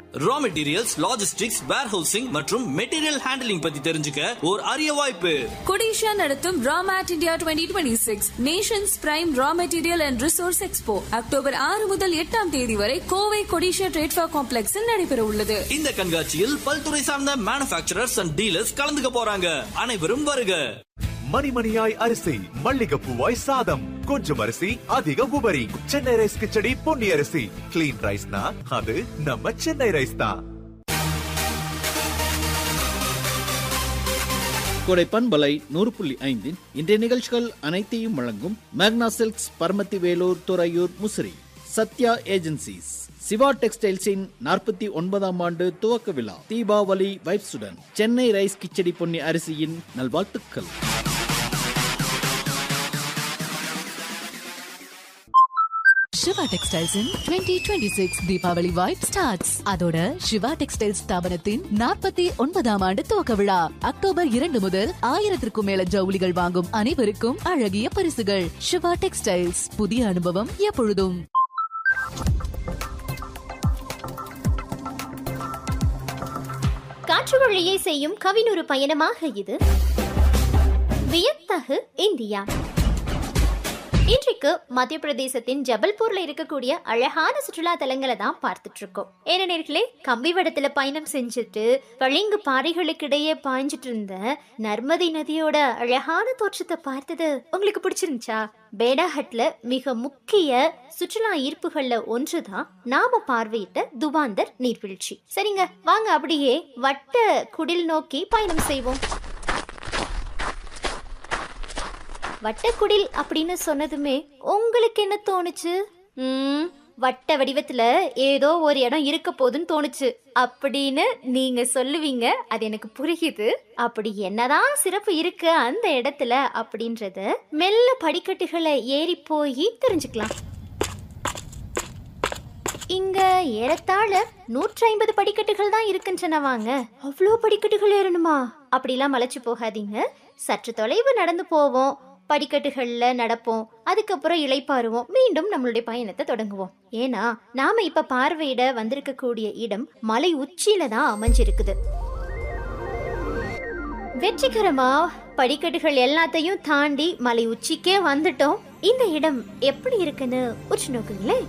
ரா materials logistics warehousing மற்றும் material handling பத்தி தெரிஞ்சுக்க ஒரு அரிய வாய்ப்பு கொடிஷா நடத்தும் Ramet India twenty twenty six nations prime raw material and resource expo October ஆறு முதல் எட்டாம் தேதி வரை கோவை கொடிஷா ட்ரேட்ஃபா காம்ப்ளெக்ஸில் நடைபெற உள்ளது இந்த கண்காட்சியில் பல்துறை சார்ந்த மேனுபேக்சரர்ஸ் அண்ட் டீலர்ஸ் கலந்துக்க போறாங்க அனைவரும் வருக மணிமணியாய் அரிசி மல்லிகைப்பூவாய் சாதம் கொஞ்சம் அரிசி அதிக உபரி சென்னை ரைஸ் கிச்சடி பொன்னி அரிசி கிளீன் ரைஸ்னா அது நம்ம சென்னை ரைஸ் தான் கோடை பண்பலை நூறு புள்ளி ஐந்தின் இன்றைய நிகழ்ச்சிகள் அனைத்தையும் வழங்கும் மேக்னா சில்க்ஸ் பரமத்தி வேலூர் துறையூர் முசிறி சத்யா ஏஜென்சிஸ் சிவா டெக்ஸ்டைல்ஸின் நாற்பத்தி ஒன்பதாம் ஆண்டு துவக்க விழா தீபாவளி வைப்ஸுடன் சென்னை ரைஸ் கிச்சடி பொன்னி அரிசியின் நல்வாழ்த்துக்கள் சிவா டெக்ஸ்டைல்ஸின் twenty twenty six Deepavali vibe starts அதோட சிவா டெக்ஸ்டைல்ஸ் ஸ்தாபனத்தின் நாற்பத்தி ஒன்பதாம் ஆண்டு துவக்க விழா அக்டோபர் இரண்டு முதல் ஆயிரத்திற்கும் மேல ஜவுளிகள் வாங்கும் அனைவருக்கும் அழகிய பரிசுகள் சிவா டெக்ஸ்டைல்ஸ் புதிய அனுபவம் எப்பொழுதும் காற்று வழியே செய்யும் கவினொரு பயணமாக இது வியத்தகு இந்தியா இன்றைக்கு மத்திய பிரதேசத்தின் ஜபல்பூர்ல இருக்கக்கூடிய அழகான சுற்றுலா தலங்களை தான் பார்த்துட்டு இருக்கோம் ஏனே கம்பி வடத்துல பயணம் செஞ்சுட்டு பளிங்கு பாறைகளுக்கு இடையே பாய்ஞ்சிட்டு இருந்த நர்மதை நதியோட அழகான தோற்றத்தை பார்த்தது உங்களுக்கு பிடிச்சிருந்துச்சா பேடாஹட்ல மிக முக்கிய சுற்றுலா ஈர்ப்புகள்ல ஒன்றுதான் நாம பார்வையிட்ட துபாந்தர் நீர்வீழ்ச்சி சரிங்க வாங்க அப்படியே வட்ட குடில் நோக்கி பயணம் செய்வோம் வட்டக்குடில் அப்படின்னு சொன்னதுமே உங்களுக்கு என்ன தோணுச்சு ம் வட்ட வடிவத்துல ஏதோ ஒரு இடம் இருக்க போதுன்னு தோணுச்சு அப்படின்னு நீங்க சொல்லுவீங்க அது எனக்கு புரியுது அப்படி என்னதான் சிறப்பு இருக்கு அந்த இடத்துல அப்படின்றத மெல்ல படிக்கட்டுகளை ஏறி போய் தெரிஞ்சுக்கலாம் இங்க ஏறத்தாழ நூற்றி ஐம்பது படிக்கட்டுகள் தான் இருக்கின்றன வாங்க அவ்வளோ படிக்கட்டுகள் ஏறணுமா அப்படிலாம் மலைச்சு போகாதீங்க சற்று தொலைவு நடந்து போவோம் படிக்கட்டுகள்ல நடப்போம் அதுக்கப்புறம் இளைப்பாருவோம் மீண்டும் நம்மளுடைய பயணத்தை தொடங்குவோம் ஏன்னா நாம இப்ப பார்வையிட வந்திருக்கக்கூடிய இடம் மலை உச்சியில தான் அமைஞ்சிருக்குது வெற்றிகரமா படிக்கட்டுகள் எல்லாத்தையும் தாண்டி மலை உச்சிக்கே வந்துட்டோம் இந்த இடம் எப்படி இருக்குன்னு உற்று நோக்குங்களேன்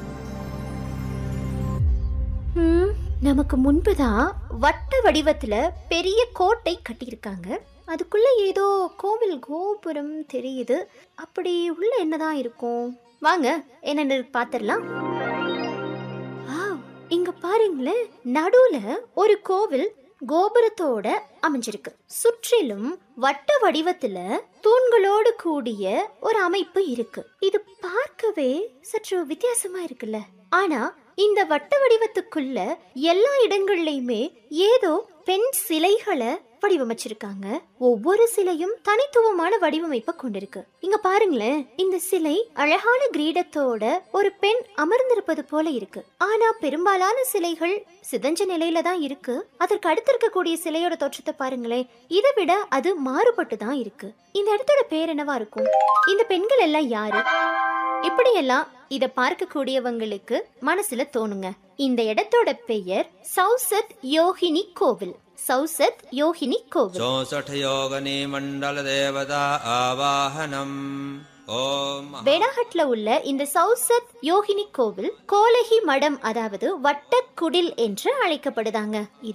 ஹம், நமக்கு முன்புதான் வட்ட வடிவத்துல பெரிய கோட்டை கட்டியிருக்காங்க அதுக்குள்ள ஏதோ கோவில் கோபுரம் தெரியுது அப்படி உள்ள என்னதான் இருக்கும் வாங்க என்னன்னு பாத்திரலாம் இங்க பாருங்களேன் நடுவுல ஒரு கோவில் கோபுரத்தோட அமைஞ்சிருக்கு சுற்றிலும் வட்ட வடிவத்துல தூண்களோடு கூடிய ஒரு அமைப்பு இருக்கு இது பார்க்கவே சற்று வித்தியாசமா இருக்குல்ல ஆனா இந்த வட்ட வடிவத்துக்குள்ள எல்லா இடங்கள்லயுமே ஏதோ பெண் சிலைகளை வடிவமைச்சிருக்காங்க ஒவ்வொரு சிலையும் தனித்துவமான வடிவமைப்பை கொண்டிருக்கு இங்க பாருங்களேன் இந்த சிலை அழகான கிரீடத்தோட ஒரு பெண் அமர்ந்திருப்பது போல இருக்கு ஆனா பெரும்பாலான சிலைகள் சிதஞ்ச நிலையில தான் இருக்கு அதற்கு அடுத்து இருக்கக்கூடிய சிலையோட தோற்றத்தை பாருங்களேன் இதை விட அது மாறுபட்டு தான் இருக்கு இந்த இடத்தோட பேர் என்னவா இருக்கும் இந்த பெண்கள் எல்லாம் யாரு இப்படியெல்லாம் இத பார்க்கக்கூடியவங்களுக்கு மனசுல தோணுங்க இந்த இடத்தோட பெயர் சௌசத் யோகினி கோவில் சௌசத் யோகினி கோவில் चौसठ योगनी मंडल देवता आवाहनम ओम பேடாஹட்ல உள்ள இந்த சௌசத் யோகினி கோவில் கோலகி மடம் அதாவது வட்டக்குடில் என்று அழைக்கப்படுதாங்க இது